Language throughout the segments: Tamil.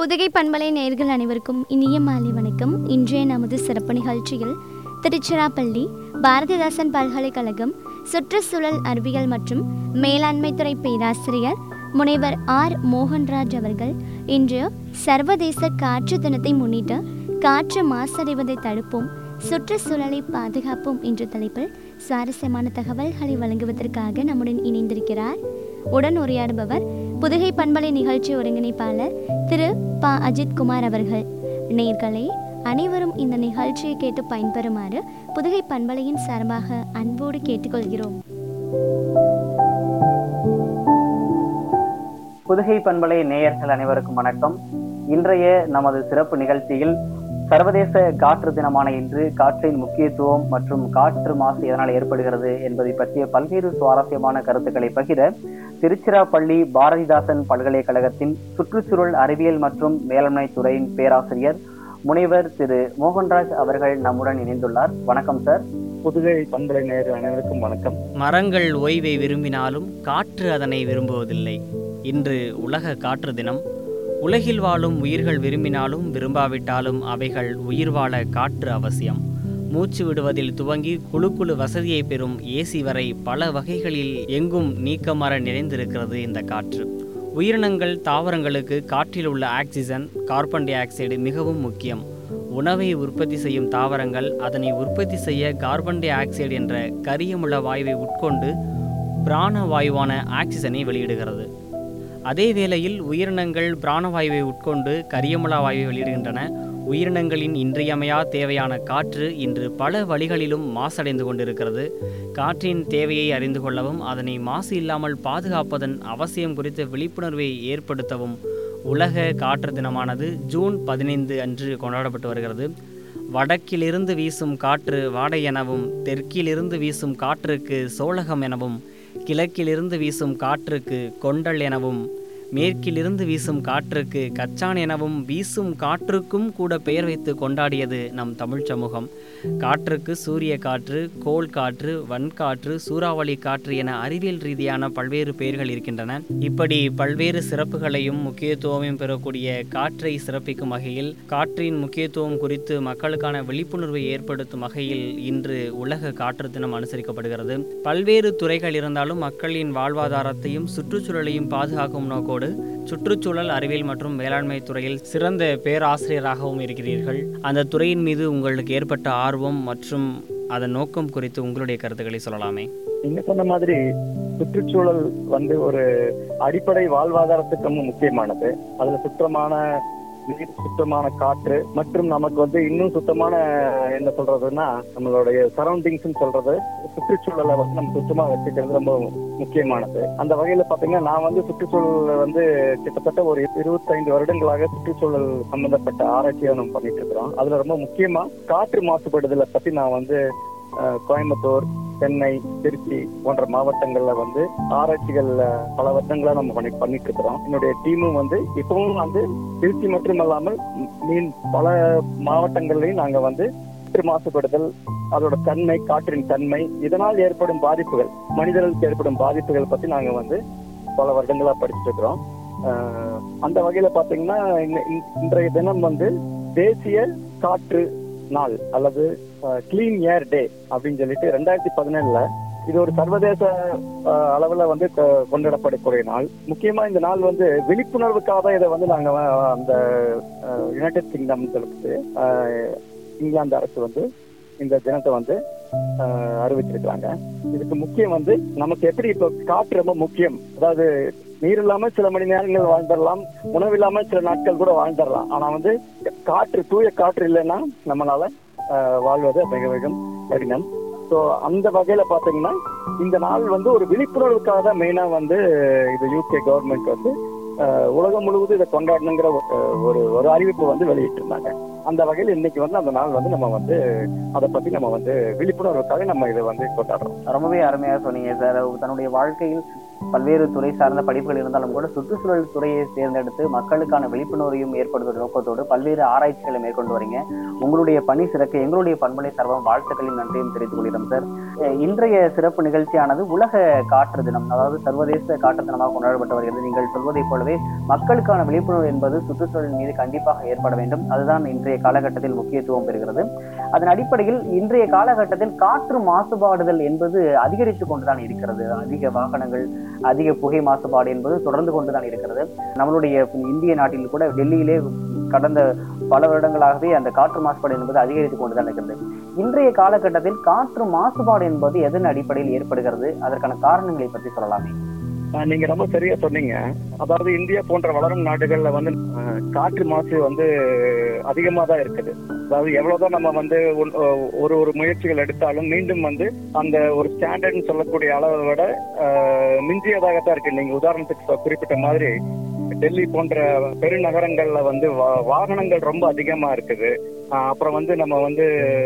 புதுகை பண்பலை நேர்கள் அனைவருக்கும் இனிய மாலை வணக்கம் இன்றைய நமது சிறப்பு நிகழ்ச்சியில் திருச்சிராப்பள்ளி பாரதிதாசன் பல்கலைக்கழகம் சுற்றுச்சூழல் அறிவியல் மற்றும் மேலாண்மை துறை பேராசிரியர் முனைவர் ஆர் மோகன்ராஜ் அவர்கள் இன்று சர்வதேச காற்று தினத்தை முன்னிட்டு காற்று மாசடைவதை தடுப்போம் சுற்றுச்சூழலை பாதுகாப்போம் என்ற தலைப்பில் சுவாரஸ்யமான தகவல்களை வழங்குவதற்காக நம்முடன் இணைந்திருக்கிறார் உடன் உரையாடுபவர் புதுகை பண்பலை நிகழ்ச்சி ஒருங்கிணைப்பாளர் திரு ப அஜித்குமார் அவர்கள் நேர்களே அனைவரும் இந்த நிகழ்ச்சியை கேட்டு பயன்பெறுமாறு புதுகை பண்பலையின் சார்பாக அன்போடு கேட்டுக்கொள்கிறோம் புதுகை பண்பலை நேயர்கள் அனைவருக்கும் வணக்கம் இன்றைய நமது சிறப்பு நிகழ்ச்சியில் சர்வதேச காற்று தினமான இன்று காற்றின் முக்கியத்துவம் மற்றும் காற்று மாசு எதனால் ஏற்படுகிறது என்பதை பற்றிய பல்வேறு சுவாரஸ்யமான கருத்துக்களை பகிர திருச்சிராப்பள்ளி பாரதிதாசன் பல்கலைக்கழகத்தின் சுற்றுச்சூழல் அறிவியல் மற்றும் மேலாண்மை துறையின் பேராசிரியர் முனைவர் திரு மோகன்ராஜ் அவர்கள் நம்முடன் இணைந்துள்ளார் வணக்கம் சார் புதுகை பண்பலை நேயர் அனைவருக்கும் வணக்கம் மரங்கள் ஓய்வை விரும்பினாலும் காற்று அதனை விரும்புவதில்லை இன்று உலக காற்று தினம் உலகில் வாழும் உயிர்கள் விரும்பினாலும் விரும்பாவிட்டாலும் அவைகள் உயிர் வாழ காற்று அவசியம் மூச்சு விடுவதில் துவங்கி குழு குழு வசதியை பெறும் ஏசி வரை பல வகைகளில் எங்கும் நீக்கமர நிறைந்திருக்கிறது இந்த காற்று உயிரினங்கள் தாவரங்களுக்கு காற்றில் உள்ள ஆக்சிஜன் கார்பன் டை ஆக்சைடு மிகவும் முக்கியம் உணவை உற்பத்தி செய்யும் தாவரங்கள் அதனை உற்பத்தி செய்ய கார்பன் டை ஆக்சைடு என்ற கரியமுள்ள வாயுவை உட்கொண்டு பிராணவாயுவான ஆக்சிஜனை வெளியிடுகிறது அதே வேளையில் உயிரினங்கள் பிராணவாயுவை உட்கொண்டு கரியமுலா வாயுவை வெளியிடுகின்றன உயிரினங்களின் இன்றியமையா தேவையான காற்று இன்று பல வழிகளிலும் மாசடைந்து கொண்டிருக்கிறது காற்றின் தேவையை அறிந்து கொள்ளவும் அதனை மாசு இல்லாமல் பாதுகாப்பதன் அவசியம் குறித்த விழிப்புணர்வை ஏற்படுத்தவும் உலக காற்று தினமானது ஜூன் பதினைந்து அன்று கொண்டாடப்பட்டு வருகிறது வடக்கிலிருந்து வீசும் காற்று வாடை எனவும் தெற்கிலிருந்து வீசும் காற்றுக்கு சோழகம் எனவும் கிழக்கிலிருந்து வீசும் காற்றுக்கு கொண்டல் எனவும் மேற்கிலிருந்து வீசும் காற்றுக்கு கச்சான் எனவும் வீசும் காற்றுக்கும் கூட பெயர் வைத்து கொண்டாடியது நம் தமிழ் சமூகம் காற்றுக்கு சூரிய காற்று கோள் காற்று வன்காற்று சூறாவளி காற்று என அறிவியல் ரீதியான பல்வேறு பெயர்கள் இருக்கின்றன இப்படி பல்வேறு சிறப்புகளையும் முக்கியத்துவமும் பெறக்கூடிய காற்றை சிறப்பிக்கும் வகையில் காற்றின் முக்கியத்துவம் குறித்து மக்களுக்கான விழிப்புணர்வை ஏற்படுத்தும் வகையில் இன்று உலக காற்று தினம் அனுசரிக்கப்படுகிறது பல்வேறு துறைகள் இருந்தாலும் மக்களின் வாழ்வாதாரத்தையும் சுற்றுச்சூழலையும் பாதுகாக்கும் நோக்கோடு சுற்றுச்சூழல் அறிவியல் மற்றும் மேலாண்மை துறையில் சிறந்த பேராசிரியராகவும் இருக்கிறீர்கள் அந்த துறையின் மீது உங்களுக்கு ஏற்பட்ட ஆர்வம் மற்றும் அதன் நோக்கம் குறித்து உங்களுடைய கருத்துக்களை சொல்லலாமே நீங்க சொன்ன மாதிரி சுற்றுச்சூழல் வந்து ஒரு அடிப்படை வாழ்வாதாரத்துக்கு ரொம்ப முக்கியமானது அதுல சுத்தமான நீர் சுத்தமான காற்று மற்றும் நமக்கு வந்து இன்னும் சுத்தமான என்ன சொல்றதுன்னா நம்மளுடைய சரௌண்டிங்ஸ் சொல்றது சுற்றுச்சூழலை வந்து நம்ம சுத்தமா வச்சுக்கிறது ரொம்ப முக்கியமானது அந்த வகையில பாத்தீங்கன்னா நான் வந்து சுற்றுச்சூழல் வந்து கிட்டத்தட்ட ஒரு இருபத்தைந்து வருடங்களாக சுற்றுச்சூழல் சம்பந்தப்பட்ட ஆராய்ச்சியை நம்ம பண்ணிட்டு இருக்கிறோம் அதுல ரொம்ப முக்கியமா காற்று மாசுபடுதலை பத்தி நான் வந்து அஹ், கோயம்புத்தூர் சென்னை திருச்சி போன்ற மாவட்டங்கள்ல வந்து ஆராய்ச்சிகள் பல வருடங்களா நம்ம பண்ணி பண்ணிட்டு இருக்கிறோம் என்னுடைய டீமும் வந்து இப்பவும் வந்து திருச்சி மட்டுமல்லாமல் மீன் பல மாவட்டங்கள்லயும் நாங்க வந்து காற்று மாசுபடுதல் அதோட தன்மை காற்றின் தன்மை இதனால் ஏற்படும் பாதிப்புகள் மனிதர்களுக்கு ஏற்படும் பாதிப்புகள் பத்தி நாங்க வந்து பல வருடங்களா படிச்சுட்டு இருக்கிறோம் அஹ், அந்த வகையில பாத்தீங்கன்னா இன்ன- இன்- இன்றைய தினம் வந்து தேசிய காற்று நாள் அல்லது கிளீன் ஏர் டே அப்படின்னு சொல்லிட்டு ரெண்டாயிரத்தி பதினேழுல இது ஒரு சர்வதேச அஹ், அளவுல வந்து கொ- கொண்டாடப்படக்கூடிய நாள் முக்கியமா இந்த நாள் வந்து விழிப்புணர்வுக்காக தான் இதை வந்து நாங்க அஹ், அந்த யுனைடெட் கிங்டம் சொல்லிட்டு அஹ், இங்கிலாந்து அரசு வந்து இந்த தினத்தை வந்து அஹ், அறிவிச்சிருக்காங்க இதுக்கு முக்கியம் வந்து நமக்கு எப்படி இப்போ காற்று ரொம்ப முக்கியம் அதாவது நீர் இல்லாம சில மணி நேரங்கள் வாழ்ந்துடலாம் உணவு இல்லாம சில நாட்கள் கூட வாழ்ந்துடலாம் ஆனா வந்து காற்று தூய காற்று இல்லைன்னா நம்மளால அஹ், வாழ்வது மிக மிக கடினம் ஸோ அந்த வகையில பாத்தீங்கன்னா இந்த நாள் வந்து ஒரு விழிப்புணர்வுக்காக தான் மெயினா வந்து இது யூகே கவர்மெண்ட் வந்து அஹ், உலகம் முழுவதும் இதை கொண்டாடணுங்கிற ஒரு- ஒரு ஒரு அறிவிப்பு வந்து வெளியிட்டிருந்தாங்க அந்த வகையில் இன்னைக்கு வந்து அந்த நாள் வந்து நம்ம வந்து அதை பத்தி நம்ம வந்து விழிப்புணர்வுக்காக நம்ம இதை வந்து கொண்டாடுறோம் ரொம்பவே அருமையாக சொன்னீங்க சார் தன்னுடைய வாழ்க்கையில் பல்வேறு துறை சார்ந்த படிப்புகள் இருந்தாலும் கூட சுற்றுச்சூழல் துறையை தேர்ந்தெடுத்து மக்களுக்கான விழிப்புணர்வையும் ஏற்படுத்தும் நோக்கத்தோடு பல்வேறு ஆராய்ச்சிகளை மேற்கொண்டு வரீங்க உங்களுடைய பணி சிறக்க எங்களுடைய பண்பலை சர்வம் வாழ்த்துக்களையும் நன்றியும் தெரிவித்துக் கொள்கிறோம் சார் அஹ் இன்றைய சிறப்பு நிகழ்ச்சியானது உலக காற்று தினம் அதாவது சர்வதேச காற்று தினமாக கொண்டாடப்பட்டு வருகிறது நீங்கள் சொல்வதைப் போலவே மக்களுக்கான விழிப்புணர்வு என்பது சுற்றுச்சூழல் மீது கண்டிப்பாக ஏற்பட வேண்டும் அதுதான் இன்றைய காலகட்டத்தில் முக்கியத்துவம் பெறுகிறது அதன் அடிப்படையில் இன்றைய காலகட்டத்தில் காற்று மாசுபாடுதல் என்பது அதிகரித்து கொண்டுதான் இருக்கிறது அதிக வாகனங்கள் அதிக புகை மாசுபாடு என்பது தொடர்ந்து கொண்டுதான் இருக்கிறது நம்மளுடைய இந்திய நாட்டில் கூட டெல்லியிலே கடந்த பல வருடங்களாகவே அந்த காற்று மாசுபாடு என்பது அதிகரித்து கொண்டுதான் இருக்கிறது இன்றைய காலகட்டத்தில் காற்று மாசுபாடு என்பது எதன் அடிப்படையில் ஏற்படுகிறது அதற்கான காரணங்களை பற்றி சொல்லலாமே ஆஹ் நீங்க ரொம்ப சரியா சொன்னீங்க அதாவது இந்தியா போன்ற வளரும் நாடுகள்ல வந்து ஆஹ் காற்று மாசு வந்து அதிகமா தான் இருக்குது அதாவது எவ்வளவுதான் நம்ம வந்து ஒன்- ஒரு ஒரு முயற்சிகள் எடுத்தாலும் மீண்டும் வந்து அந்த ஒரு ஸ்டாண்டர்ட்னு சொல்லக்கூடிய அளவை விட ஆஹ் மிஞ்சியதாகத்தான் இருக்கு நீங்க உதாரணத்துக்கு சொ- குறிப்பிட்ட மாதிரி டெல்லி போன்ற பெருநகரங்கள்ல வந்து வா- வாகனங்கள் ரொம்ப அதிகமா இருக்குது ஆஹ் அப்புறம் வந்து நம்ம வந்து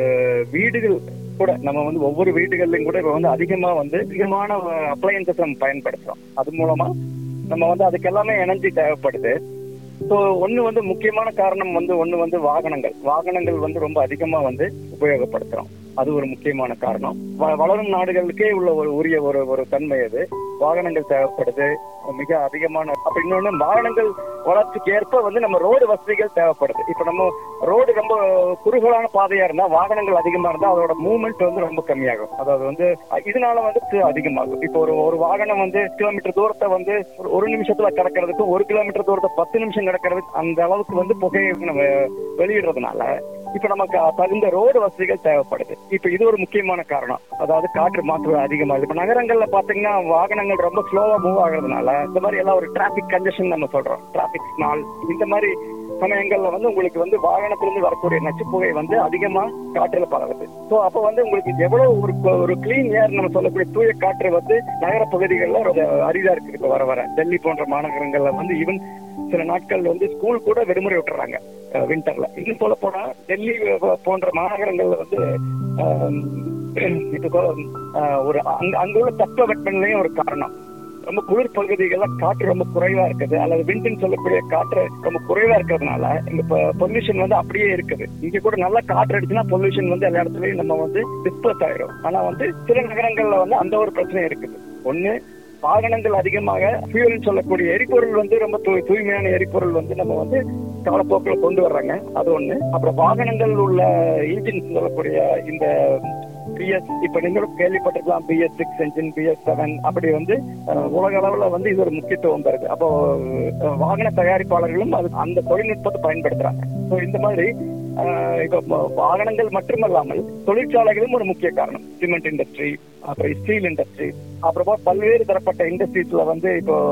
வீடுகள் கூட நம்ம வந்து ஒவ்வொரு வீடுகள்லயும் கூட இப்ப வந்து அதிகமா வந்து அதிகமான அப்ளையன்சஸ் நம்ம பயன்படுத்துறோம் அது மூலமா நம்ம வந்து அதுக்கு எல்லாமே எனர்ஜி தேவைப்படுது ஸோ ஒண்ணு வந்து முக்கியமான காரணம் வந்து ஒண்ணு வந்து வாகனங்கள் வாகனங்கள் வந்து ரொம்ப அதிகமா வந்து உபயோகப்படுத்துறோம் அது ஒரு முக்கியமான காரணம் வ- வளரும் நாடுகளுக்கே உள்ள ஒரு உரிய ஒரு ஒரு தன்மை அது வாகனங்கள் தேவைப்படுது மிக அதிகமான அப்ப இன்னொன்னு வாகனங்கள் வளர்ச்சிக்கு ஏற்ப வந்து நம்ம ரோடு வசதிகள் தேவைப்படுது இப்ப நம்ம ரோடு ரொம்ப குறுகலான பாதையா இருந்தா வாகனங்கள் அதிகமா இருந்தா அதோட மூவ்மெண்ட் வந்து ரொம்ப கம்மியாகும் அதாவது வந்து அ- இதனால வந்து து- அதிகமாகும் இப்போ ஒரு ஒரு வாகனம் வந்து கிலோமீட்டர் தூரத்தை வந்து ஒரு- ஒரு நிமிஷத்துல கடக்கிறதுக்கு ஒரு கிலோமீட்டர் தூரத்தை பத்து நிமிஷம் கடக்கிறதுக்கு அந்த அளவுக்கு வந்து புகையை நம்ம வெளியிடுறதுனால இப்ப நமக்கு தகுந்த ரோடு வசதிகள் தேவைப்படுது இப்ப இது ஒரு முக்கியமான காரணம் அதாவது காற்று மாசு அதிகமாகுது இப்ப நகரங்கள்ல பாத்தீங்கன்னா வாகனங்கள் ரொம்ப ஸ்லோவா மூவ் ஆகுறதுனால இந்த மாதிரி எல்லாம் ஒரு டிராபிக் கன்ஜெஷன் நம்ம சொல்றோம் டிராபிக் ஸ்மால் இந்த மாதிரி சமயங்கள்ல வந்து உங்களுக்கு வந்து வாகனத்திலிருந்து வரக்கூடிய நச்சுப்புகை வந்து அதிகமா காற்றுல பரவுது சோ அப்ப வந்து உங்களுக்கு எவ்வளவு ஒரு ஒரு கிளீன் ஏர் நம்ம சொல்லக்கூடிய தூய காற்று வந்து நகர பகுதிகளில் ரொம்ப அரிதா இருக்கு இப்ப வர வர டெல்லி போன்ற மாநகரங்கள்ல வந்து ஈவன் சில நாட்கள் வந்து ஸ்கூல் கூட விடுமுறை விட்டுறாங்க விண்டர்ல இன்னும் சொல்ல போனா டெல்லி போ- போன்ற மாநகரங்கள்ல வந்து ஆம், இப்போ சொ- ஆஹ், ஒரு அங்க அங்க உள்ள தட்ப வெப்பநிலையும் ஒரு காரணம் ரொம்ப குளிர் பகுதிகள்ல காற்று ரொம்ப குறைவா இருக்குது அல்லது விண்டுன்னு சொல்லக்கூடிய காற்று ரொம்ப குறைவா இருக்கிறதுனால இங்க பொல்யூஷன் வந்து அப்படியே இருக்குது இங்க கூட நல்லா காற்று அடிச்சுன்னா பொல்யூஷன் வந்து எல்லா இடத்துலயும் நம்ம வந்து டிஸ்பர்ஸ் ஆயிரும் ஆனா வந்து சில நகரங்கள்ல வந்து அந்த ஒரு பிரச்சனை இருக்குது ஒண்ணு வாகனங்கள் அதிகமாக ஃபியூல் சொல்லக்கூடிய எரிபொருள் வந்து ரொம்ப தூய் தூய்மையான எரிபொருள் வந்து நம்ம வந்து காலப்போக்கில் கொண்டு வர்றாங்க அது ஒண்ணு அப்புறம் வாகனங்கள் உள்ள இன்ஜின் சொல்லக்கூடிய இந்த பிஎஸ் இப்ப நீங்களும் கேள்விப்பட்டிருக்கலாம் BS six engine BS seven அப்படி வந்து அஹ், உலக அளவுல வந்து இது ஒரு முக்கியத்துவம் பெறுது அப்போ அஹ், வாகன தயாரிப்பாளர்களும் அது அந்த தொழில்நுட்பத்தை பயன்படுத்துறாங்க ஸோ இந்த மாதிரி அஹ், இப்ப ம- வாகனங்கள் மட்டுமல்லாமல் தொழிற்சாலைகளும் ஒரு முக்கிய காரணம் சிமெண்ட் இண்டஸ்ட்ரி அப்புறம் ஸ்டீல் இண்டஸ்ட்ரி அப்புறமா பல்வேறு தரப்பட்ட இண்டஸ்ட்ரீஸ்ல வந்து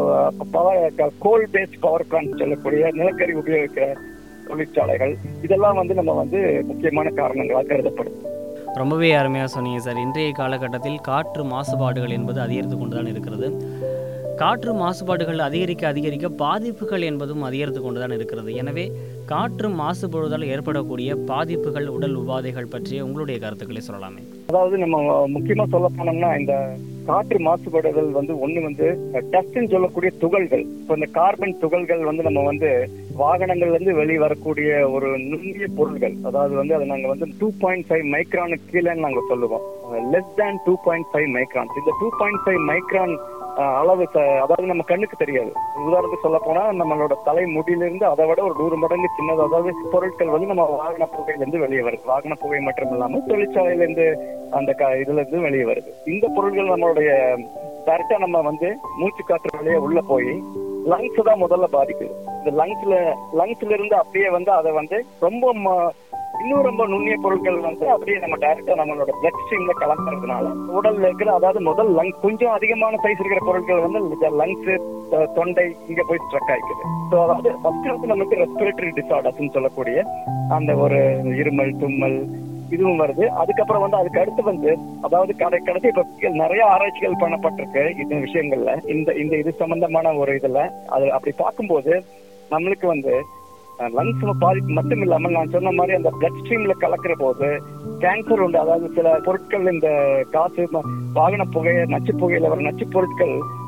இப்போ கோல் பேஸ்ட் பவர் பிளான்ட் சொல்லக்கூடிய நிலக்கரி உபயோகிக்கிற தொழிற்சாலைகள் இதெல்லாம் வந்து நம்ம வந்து முக்கியமான காரணங்களாக கருதப்படுது ரொம்பவே அருமையாக சொன்னீங்க சார் இன்றைய காலகட்டத்தில் காற்று மாசுபாடுகள் என்பது அதிகரித்து கொண்டு தான் இருக்கிறது காற்று மாசுபாடுகள் அதிகரிக்க அதிகரிக்க பாதிப்புகள் என்பதும் அதிகரித்து கொண்டு தான் இருக்கிறது எனவே காற்று மாசுபடுவதால் ஏற்படக்கூடிய பாதிப்புகள் உடல் உபாதைகள் பற்றிய உங்களுடைய கருத்துக்களை சொல்லலாமே அதாவது நம்ம முக்கியமா சொல்ல போனோம்னா இந்த காற்று மாசுபடுதல் வந்து ஒண்ணு வந்து டஸ்ட்னு சொல்லக்கூடிய துகள்கள் இப்போ இந்த கார்பன் துகள்கள் வந்து நம்ம வந்து வாகனங்கள்ல இருந்து வெளியே வரக்கூடிய ஒரு நுண்ணிய பொருள்கள் அதாவது வந்து அதை நாங்க வந்து டூ பாயிண்ட் ஃபைவ் மைக்ரானுக்கு கீழேன்னு நாங்க சொல்லுவோம் less than two point five micron இந்த டூ பாயிண்ட் ஃபைவ் மைக்ரான் அளவு ச- அதாவது நம்ம கண்ணுக்கு தெரியாது உதாரணத்துக்கு சொல்ல போனா நம்மளோட தலை முடியிலிருந்து அதை விட ஒரு நூறு மடங்கு சின்னது அதாவது பொருட்கள் வந்து நம்ம வாகன புகையில இருந்து வெளியே வருது வாகன புகை மட்டும் இல்லாமல் தொழிற்சாலையில இருந்து அந்த க- இதுல இருந்து வெளியே வருது இந்த பொருட்கள் நம்மளுடைய டைரக்டா நம்ம வந்து மூச்சு காற்று வழியா உள்ள போய் லங்ஸ் தான் முதல்ல பாதிக்குது இந்த லங்ஸ்ல லங்ஸ்ல இருந்து அப்படியே வந்து அதை வந்து ரொம்ப ம- இன்னும் ரொம்ப நுண்ணிய பொருட்கள் வந்து அப்படியே நம்ம டைரக்டா நம்மளோட பிளட் ஸ்ட்ரீம்ல கலந்துறதுனால உடல்ல இருக்கிற அதாவது முதல் லங் கொஞ்சம் அதிகமான சைஸ் இருக்கிற பொருட்கள் வந்து லங்ஸ் தொண்டை இங்க போய் ஸ்ட்ரக் ஆயிக்குது ஸோ அதாவது ஃபர்ஸ்ட் வந்து நமக்கு ரெஸ்பிரேட்டரி டிசார்டர்ஸ்னு சொல்லக்கூடிய அந்த ஒரு இருமல் தும்மல் இதுவும் வருது அதுக்கப்புறம் வந்து அதுக்கு அடுத்து வந்து அதாவது கடை கடைசி இப்ப நிறைய ஆராய்ச்சிகள் பண்ணப்பட்டிருக்கு இந்த விஷயங்கள்ல இந்த இந்த இது சம்பந்தமான ஒரு இதுல அது அப்படி பார்க்கும்போது நம்மளுக்கு வந்து லங்ஸ் பாதிப்பு மட்டும் இல்லாமல் நான் சொன்ன மாதிரி அந்த பிளட் ஸ்ட்ரீம்ல கலக்கிற போது கேன்சர் உண்டு அதாவது சில பொருட்கள் இந்த காசு ம- வாகன புகை நச்சு புகையில வர நச்சு பொருட்கள்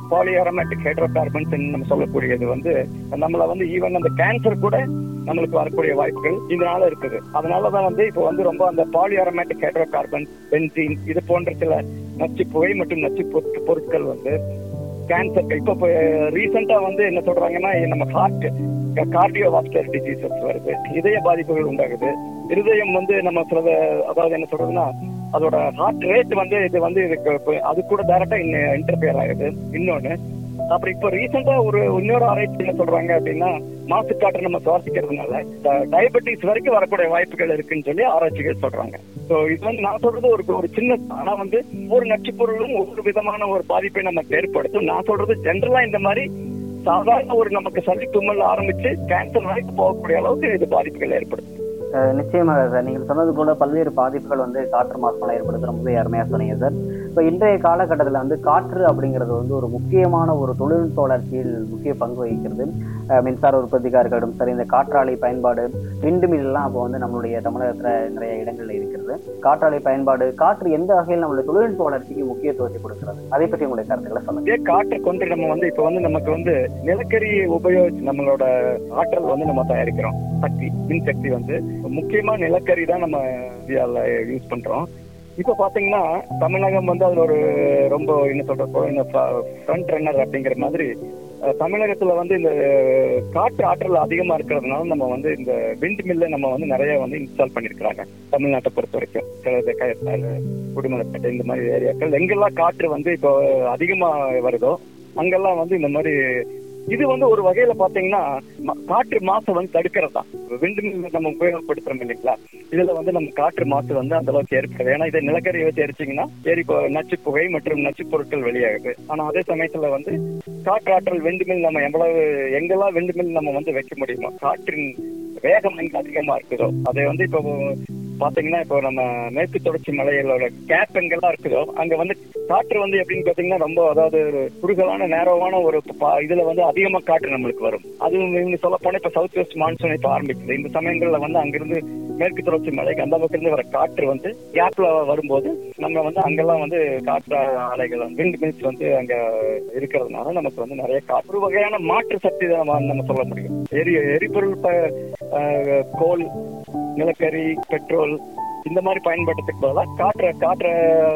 பாலியாரோமேட்டிக் ஹைட்ரோகார்பன்ஸ் நம்ம சொல்லக்கூடியது வந்து நம்மள வந்து ஈவன் அந்த கேன்சர் கூட நம்மளுக்கு வரக்கூடிய வாய்ப்புகள் இதனால இருக்குது அதனாலதான் வந்து இப்போ வந்து ரொம்ப அந்த பாலியாரோமேட்டிக் ஹைட்ரோகார்பன் பென்சீன் இது போன்ற சில நச்சு புகை மற்றும் நச்சு பொருட்- பொருட்கள் வந்து கேன்சர் இப்போ ரீசெண்டா வந்து என்ன சொல்றாங்கன்னா நம்ம ஹார்ட் கார்டியோ வாஸ்குலர் டிசீசஸ் வருது இதய பாதிப்புகள் உண்டாகுது இருதயம் வந்து நம்ம சில அதாவது என்ன சொல்றதுன்னா அதோட ஹார்ட் ரேட் வந்து இது வந்து இதுக்கு இப்ப அது கூட டைரக்டா இன்டர்ஃபியர் ஆகுது இன்னொன்னு அப்புறம் இப்போ ரீசெண்டா ஒரு இன்னொரு ஆராய்ச்சி என்ன சொல்றாங்க அப்படின்னா மாசு காற்று நம்ம சுவாசிக்கிறதுனால டயபெட்டிஸ் வரைக்கும் வரக்கூடிய வாய்ப்புகள் இருக்குன்னு சொல்லி ஆராய்ச்சிகள் சொல்றாங்க ஸோ இது வந்து நான் சொல்றது ஒரு ஒரு சின்ன ஆனா வந்து ஒவ்வொரு நச்சுப் பொருளும் ஒவ்வொரு விதமான ஒரு பாதிப்பை நமக்கு ஏற்படுத்தும் நான் சொல்றது ஜென்ரலா இந்த மாதிரி சாதாரண ஒரு நமக்கு சளி தும்மல் ஆரம்பிச்சு கேன்சர் வரைக்கும் போகக்கூடிய அளவுக்கு இது பாதிப்புகள் ஏற்படுத்தும் அஹ் நிச்சயமாக சார் நீங்கள் சொன்னது போல பல்வேறு பாதிப்புகள் வந்து காற்று மாசுனால ஏற்படுது ரொம்பவே அருமையாக சொன்னீங்க சார் இப்போ இன்றைய காலகட்டத்தில் வந்து காற்று அப்படிங்கிறது வந்து ஒரு முக்கியமான ஒரு தொழில்நுட்ப வளர்ச்சியில் முக்கிய பங்கு வகிக்கிறது அஹ் மின்சார உற்பத்திக்காக இருக்கட்டும் சரி இந்த காற்றாலை பயன்பாடு விண்டு மில்லாம் அப்போ வந்து நம்மளுடைய தமிழகத்தில் நிறைய இடங்கள்ல இருக்கிறது காற்றாலை பயன்பாடு காற்று எந்த வகையில் நம்மளுடைய தொழில்நுட்ப வளர்ச்சிக்கு முக்கியத்துவத்தை கொடுக்கிறது அதை பற்றி உங்களுடைய கருத்துக்களை சொல்லுங்க இதே காற்றை கொண்டு நம்ம வந்து இப்ப வந்து நமக்கு வந்து நிலக்கரி உபயோகிச்சு நம்மளோட ஆற்றல் வந்து நம்ம தயாரிக்கிறோம் சக்தி மின் சக்தி வந்து முக்கியமா நிலக்கரி தான் நம்ம இந்தியாவில் யூஸ் பண்றோம் இப்ப பாத்தீங்கன்னா தமிழகம் வந்து அதுல ஒரு ரொம்ப என்ன சொல்ற ஃப்ரண்ட் ரன்னர் அப்படிங்கிற மாதிரி அஹ், தமிழகத்துல வந்து இந்த காற்று ஆற்றல் அதிகமா இருக்கிறதுனால நம்ம வந்து இந்த விண்ட் மில்ல நம்ம வந்து நிறைய வந்து இன்ஸ்டால் பண்ணிருக்கிறாங்க தமிழ்நாட்டை பொறுத்த வரைக்கும் சில க- குடிமலைப்பேட்டை இந்த மாதிரி ஏரியாக்கள் எங்கெல்லாம் காற்று வந்து இப்போ அதிகமா வருதோ அங்கெல்லாம் வந்து இந்த மாதிரி இது வந்து ஒரு வகையில பாத்தீங்கன்னா ம- காற்று மாசை வந்து தடுக்கிறது தான் விண்டு நம்ம உபயோகப்படுத்துறோம் இல்லைங்களா இதுல வந்து நம்ம காற்று மாசு வந்து அந்த அளவுக்கு ஏற்படுது ஏன்னா இதை நிலக்கரியை வச்சு எரிச்சிங்கன்னா எரி பு- நச்சு புகை மற்றும் நச்சு பொருட்கள் வெளியாகுது ஆனா அதே சமயத்துல வந்து காற்றாற்றல் விண்டுமில் நம்ம எவ்வளவு எங்கெல்லாம் விண்டுமில் நம்ம வந்து வைக்க முடியுமோ காற்றின் வேகம் எங்க அதிகமா இருக்குதோ அதை வந்து இப்போ பாத்தீங்கன்னா இப்போ நம்ம மேற்கு தொடர்ச்சி மலைகளோட கேப் எங்கெல்லாம் இருக்குதோ அங்க வந்து காற்று வந்து எப்படின்னு பாத்தீங்கன்னா ரொம்ப அதாவது ஒரு குறுகலான நேரமான ஒரு பா- இதுல வந்து அதிகமா காற்று நம்மளுக்கு வரும் அதுவும் இவங்க சொல்ல போனா இப்ப சவுத் வெஸ்ட் மான்சூன் இப்ப ஆரம்பிக்குது இந்த சமயங்கள்ல வந்து அங்கிருந்து மேற்கு தொடர்ச்சி மலைக்கு அந்த பக்கம் இருந்து வர காற்று வந்து கேப்ல வரும்போது நம்ம வந்து அங்கெல்லாம் வந்து காற்று அலைகள் விண்ட் மில்ஸ் வந்து அங்க இருக்கிறதுனால நமக்கு வந்து நிறைய காற்று ஒரு வகையான மாற்று சக்தி தான் நம்ம நம்ம சொல்ல முடியும் எரி எரிபொருள் ப- அஹ், கோல் நிலக்கரி பெட்ரோல் இந்த மாதிரி பயன்படுத்துக்கு பதிலாக காற்ற காற்ற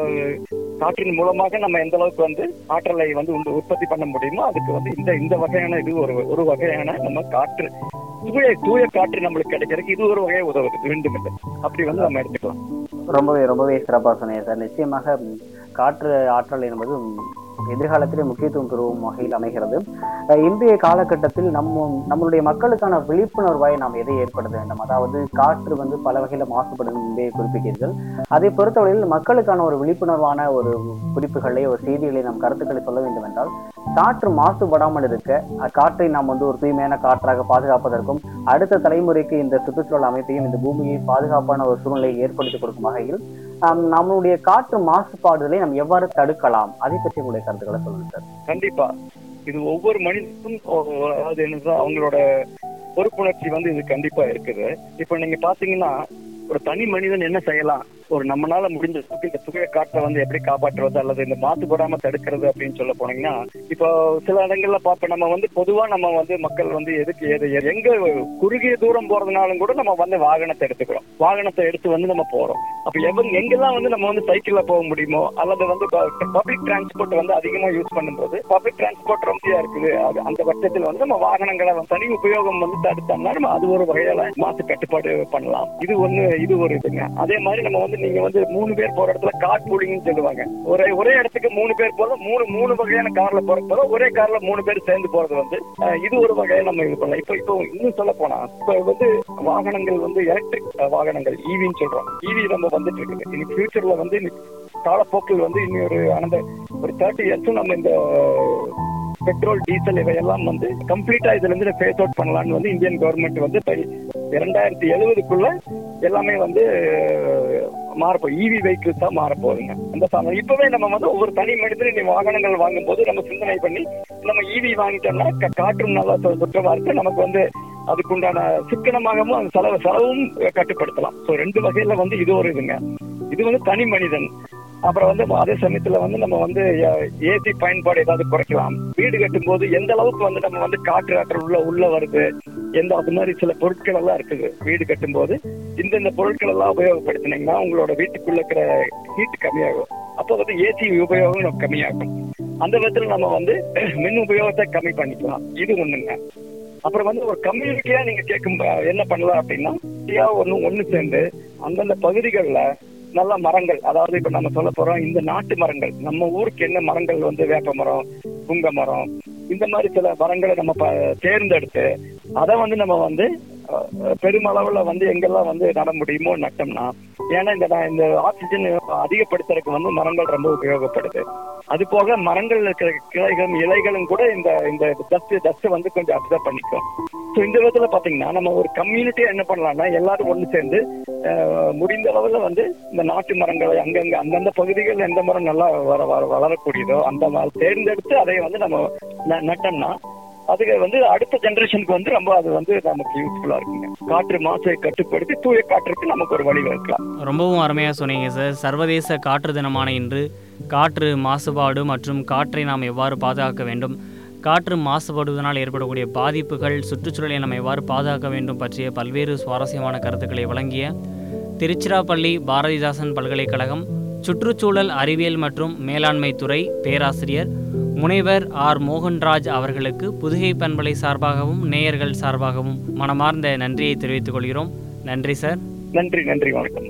காற்றின் மூலமாக நம்ம எந்த அளவுக்கு வந்து ஆற்றலை வந்து உண்டு- உற்பத்தி பண்ண முடியுமோ அதுக்கு வந்து இந்த இந்த வகையான இது ஒரு ஒரு வகையான நம்ம காற்று தூய தூய காற்று நம்மளுக்கு கிடைக்கிறதுக்கு இது ஒரு வகையை உதவுது வேண்டும் இல்லை அப்படி வந்து நம்ம எடுத்துக்கலாம் ரொம்பவே ரொம்பவே சிறப்பாக சொன்னீங்க சார் நிச்சயமாக ம், காற்று ஆற்றல் என்பது ம், எதிர்காலத்திலே முக்கியத்துவம் பெறும் வகையில் அமைகிறது அஹ், இன்றைய காலகட்டத்தில் நம்ம நம்மளுடைய மக்களுக்கான விழிப்புணர்வாய் நாம் எதை ஏற்படுத்த வேண்டும் அதாவது காற்று வந்து பல வகையில மாசுபடும் என்பதை குறிப்பிட்டீர்கள் அதை பொறுத்தவரையில் மக்களுக்கான ஒரு விழிப்புணர்வான ஒரு குறிப்புகளை ஒரு செய்திகளை நாம் கருத்துக்களை சொல்ல வேண்டும் என்றால் காற்று மாசுபடாமல் இருக்க அக்காற்றை நாம் வந்து ஒரு தூய்மையான காற்றாக பாதுகாப்பதற்கும் அடுத்த தலைமுறைக்கு இந்த சுற்றுச்சூழல் அமைப்பையும் இந்த பூமியை பாதுகாப்பான ஒரு சூழ்நிலையை ஏற்படுத்தி கொடுக்கும் வகையில் ஆம், நம்மளுடைய காற்று மாசுபாடுதலை நாம் எவ்வாறு தடுக்கலாம் அதை பற்றி உங்களுடைய கருத்துக்களை சொல்லுங்க சார் கண்டிப்பா இது ஒவ்வொரு மனிதனுக்கும் ஒ- ஒ- அதாவது என்னதான் அவங்களோட பொறுப்புணர்ச்சி வந்து இது கண்டிப்பா இருக்குது இப்ப நீங்க பாத்தீங்கன்னா ஒரு தனி மனிதன் என்ன செய்யலாம் ஒரு நம்மளால முடிஞ்ச அளவுக்கு இந்த புகைய காற்றை வந்து எப்படி காப்பாற்றுறது அல்லது இந்த மாசுபடாம தடுக்கிறது அப்படின்னு சொல்ல போனீங்கன்னா இப்போ சில இடங்கள்ல பார்ப்போம் நம்ம வந்து பொதுவா நம்ம வந்து மக்கள் வந்து எதுக்கு எது எது- எங்க குறுகிய தூரம் போறதுனாலும் கூட நம்ம வந்து வாகனத்தை எடுத்துக்கிறோம் வாகனத்தை எடுத்து வந்து நம்ம போறோம் அப்ப எவங்க எங்கெல்லாம் வந்து நம்ம வந்து சைக்கிள்ல போக முடியுமோ அல்லது வந்து பப்ளிக் டிரான்ஸ்போர்ட் வந்து அதிகமா யூஸ் பண்ணும்போது பப்ளிக் டிரான்ஸ்போர்ட் ரொம்ப இருக்குது அது அந்த பட்சத்தில் வந்து நம்ம வாகனங்களை வந்து தனி உபயோகம் வந்து தடுத்தோம்னா நம்ம அது ஒரு வகையில மாசு கட்டுப்பாடு பண்ணலாம் இது ஒண்ணு இது ஒரு இதுங்க அதே மாதிரி நம்ம வந்து நீங்க வந்து மூணு பேர் போற இடத்துல கார் பூலிங்னு சொல்லுவாங்க ஒரே ஒரே இடத்துக்கு மூணு பேர் போல மூணு மூணு வகையான கார்ல போற போல ஒரே கார்ல மூணு பேர் சேர்ந்து போறது வந்து அஹ், இது ஒரு வகையை நம்ம இது பண்ணலாம் இப்போ இப்போ இன்னும் சொல்ல போனா இப்போ வந்து வாகனங்கள் வந்து எலக்ட்ரிக் வாகனங்கள் ஈவின்னு சொல்றோம் ஈவி நம்ம வந்துட்டு இருக்குது இனி ஃபியூச்சர்ல வந்து இனி காலப்போக்கில் வந்து இனி ஒரு அந்த ஒரு தேர்ட்டி இயர்ஸும் நம்ம இந்த பெட்ரோல் டீசல் இவையெல்லாம் வந்து கம்ப்ளீட்டா இதுல இருந்து ஃபேஸ் அவுட் பண்ணலாம்னு வந்து இந்தியன் கவர்மெண்ட் வந்து இப்ப இரண்டாயிரத்தி எழுபதுக்குள்ள எல்லாமே வந்து மாறப்போ இவி வெஹிக்கிள்ஸ் தான் மாறப்போகுதுங்க அந்த சமயம் இப்பவே நம்ம வந்து ஒவ்வொரு தனி மனிதனும் நீ வாகனங்கள் வாங்கும் போது நம்ம சிந்தனை பண்ணி நம்ம இவி வாங்கிட்டோம்னா கா- காற்றும் நல்லா சு- சுற்றமா இருக்கு நமக்கு வந்து அதுக்குண்டான சிக்கனமாகவும் அந்த செலவு செலவும் கட்டுப்படுத்தலாம் ஸோ ரெண்டு வகையில வந்து இது ஒரு இதுங்க இது வந்து தனி மனிதன் அப்புறம் வந்து அதே சமயத்துல வந்து நம்ம வந்து ஏசி பயன்பாடு ஏதாவது குறைக்கலாம் வீடு கட்டும் போது எந்த அளவுக்கு வந்து நம்ம வந்து காற்று ஆற்றல் உள்ள உள்ள வருது எந்த அது மாதிரி சில பொருட்கள் எல்லாம் இருக்குது வீடு கட்டும் போது இந்தந்த பொருட்கள் எல்லாம் உபயோகப்படுத்தினீங்கன்னா உங்களோட வீட்டுக்குள்ள இருக்கிற ஹீட் கம்மியாகும் அப்போ வந்து ஏசி உபயோகம் நமக்கு கம்மியாகும் அந்த விதத்துல நம்ம வந்து மின் உபயோகத்தை கம்மி பண்ணிக்கலாம் இது ஒண்ணுங்க அப்புறம் வந்து ஒரு கம்யூனிட்டியா நீங்க கேட்கும் ப- என்ன பண்ணலாம் அப்படின்னா கம்யூனிட்டியா ஒண்ணு ஒண்ணு சேர்ந்து அந்தந்த பகுதிகளில் நல்ல மரங்கள் அதாவது இப்ப நம்ம சொல்ல போறோம் இந்த நாட்டு மரங்கள் நம்ம ஊருக்கு என்ன மரங்கள் வந்து வேப்ப மரம் புங்க மரம் இந்த மாதிரி சில மரங்களை நம்ம ப- தேர்ந்தெடுத்து அதை வந்து நம்ம வந்து அஹ், பெருமளவுல வந்து எங்கெல்லாம் வந்து நட முடியுமோ நட்டோம்னா ஏன்னா இந்த நான் இந்த ஆக்சிஜன் அதிகப்படுத்துறதுக்கு வந்து மரங்கள் ரொம்ப உபயோகப்படுது அது போக மரங்கள் இருக்கிற கிளைகளும் இலைகளும் கூட இந்த இந்த டஸ்ட் டஸ்ட் வந்து கொஞ்சம் அப்சர்வ் பண்ணிக்கும் ஸோ இந்த விதத்துல பாத்தீங்கன்னா நம்ம ஒரு கம்யூனிட்டியா என்ன பண்ணலாம்னா எல்லாரும் ஒண்ணு சேர்ந்து அஹ், முடிந்த அளவுல வந்து இந்த நாட்டு மரங்களை அங்கங்க அந்தந்த பகுதிகளில் எந்த மரம் நல்லா வர வர- வளரக்கூடியதோ அந்த மரம் தேர்ந்தெடுத்து அதை வந்து நம்ம ந- நட்டோம்னா அதுக்கு வந்து அடுத்த ஜெனரேஷனுக்கு வந்து ரொம்ப அது வந்து நமக்கு யூஸ்ஃபுல்லா இருக்குங்க காற்று மாசை கட்டுப்படுத்தி தூய காற்றுக்கு நமக்கு ஒரு வழி வகுக்கலாம் ரொம்பவும் அருமையாக சொன்னீங்க சார் சர்வதேச காற்று தினமான இன்று காற்று மாசுபாடு மற்றும் காற்றை நாம் எவ்வாறு பாதுகாக்க வேண்டும் காற்று மாசுபடுவதனால் ஏற்படக்கூடிய பாதிப்புகள் சுற்றுச்சூழலை நாம் எவ்வாறு பாதுகாக்க வேண்டும் பற்றிய பல்வேறு சுவாரஸ்யமான கருத்துக்களை வழங்கிய திருச்சிராப்பள்ளி பாரதிதாசன் பல்கலைக்கழகம் சுற்றுச்சூழல் அறிவியல் மற்றும் மேலாண்மை துறை பேராசிரியர் முனைவர் ஆர் மோகன்ராஜ் அவர்களுக்கு புதுகை பண்பலை சார்பாகவும் நேயர்கள் சார்பாகவும் மனமார்ந்த நன்றியை தெரிவித்துக் கொள்கிறோம் நன்றி சார் நன்றி நன்றி வணக்கம்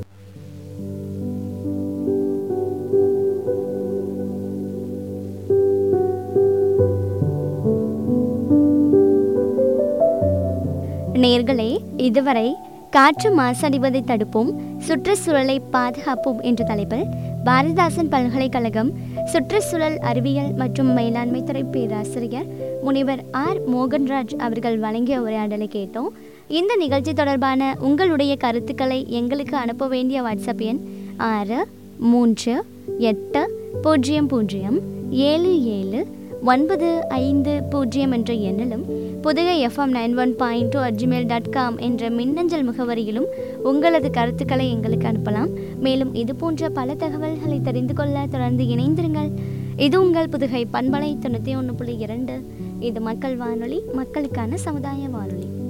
நேர்களே இதுவரை காற்று மாசடைவதை தடுப்போம் சுற்றுச்சூழலை பாதுகாப்போம் என்ற தலைப்பில் பாரதிதாசன் பல்கலைக்கழகம் சுற்றுச்சூழல் அறிவியல் மற்றும் மேலாண்மை துறை பேராசிரியர் முனைவர் ஆர் மோகன்ராஜ் அவர்கள் வழங்கிய உரையாடலை கேட்டோம் இந்த நிகழ்ச்சி தொடர்பான உங்களுடைய கருத்துக்களை எங்களுக்கு அனுப்ப வேண்டிய வாட்ஸ்அப் எண் ஆறு மூன்று எட்டு பூஜ்ஜியம் பூஜ்ஜியம் ஏழு ஏழு ஒன்பது ஐந்து பூஜ்ஜியம் என்ற எண்ணிலும் Pudugai FM nine one point two at gmail dot com என்ற மின்னஞ்சல் முகவரியிலும் உங்களது கருத்துக்களை எங்களுக்கு அனுப்பலாம் மேலும் இது போன்ற பல தகவல்களை தெரிந்து கொள்ள தொடர்ந்து இணைந்திருங்கள் இது உங்கள் புதுகை பண்பலை தொண்ணூற்றி ஒன்று புள்ளி இரண்டு இது மக்கள் வானொலி மக்களுக்கான சமுதாய வானொலி